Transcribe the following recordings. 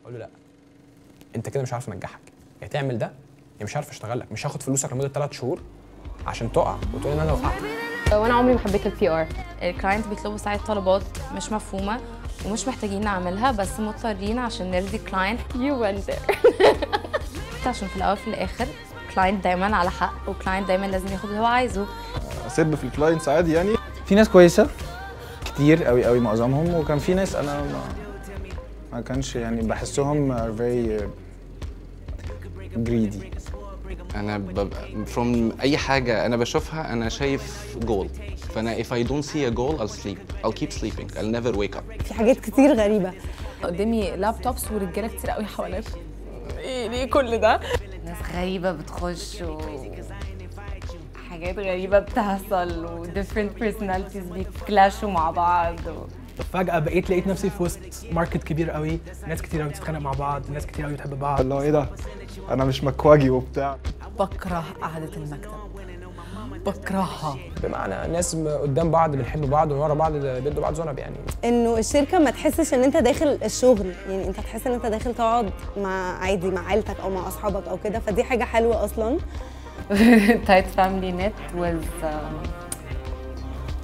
اقول له لا انت كده مش عارف انجحك يا تعمل ده يا مش عارف اشتغل لك مش هاخد فلوسك لمده ثلاث شهور عشان تقع وتقول ان انا وقعت وانا عمري ما حبيت البي ار الكلاينت بيطلبوا ساعات طلبات مش مفهومه ومش محتاجين نعملها بس مضطرين عشان نرضي الكلاينت يو went there عشان في الاول في الاخر كلاينت دايما على حق وكلاينت دايما لازم ياخد اللي هو عايزه اسب في الكلاينتس عادي يعني في ناس كويسه كتير قوي قوي معظمهم وكان في ناس انا ما, ما كانش يعني بحسهم are very greedy انا ببقى from اي حاجه انا بشوفها انا شايف جول فانا if I don't see a goal I'll sleep I'll keep sleeping I'll never wake up في حاجات كتير غريبة قدامي لابتوبس ورجاله كتير قوي حواليا ايه ليه كل ده ناس غريبة بتخش و حاجات غريبة بتحصل و different personalities بيكلاشوا مع بعض و... فجأة بقيت لقيت نفسي في وسط ماركت كبير قوي ناس كتير قوي بتتخانق مع بعض ناس كتير قوي بتحب بعض اللي هو ايه ده انا مش مكواجي وبتاع بكره قعدة المكتب بكرهها بمعنى ناس م- قدام بعض بنحب بعض وورا بعض بيدوا بعض ذنب يعني انه الشركة ما تحسش ان انت داخل الشغل يعني انت تحس ان انت داخل تقعد مع عادي مع عيلتك او مع اصحابك او كده فدي حاجة حلوة اصلا tight family net was um,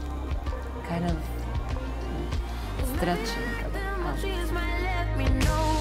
kind of stretching كده. آه. She just might let me know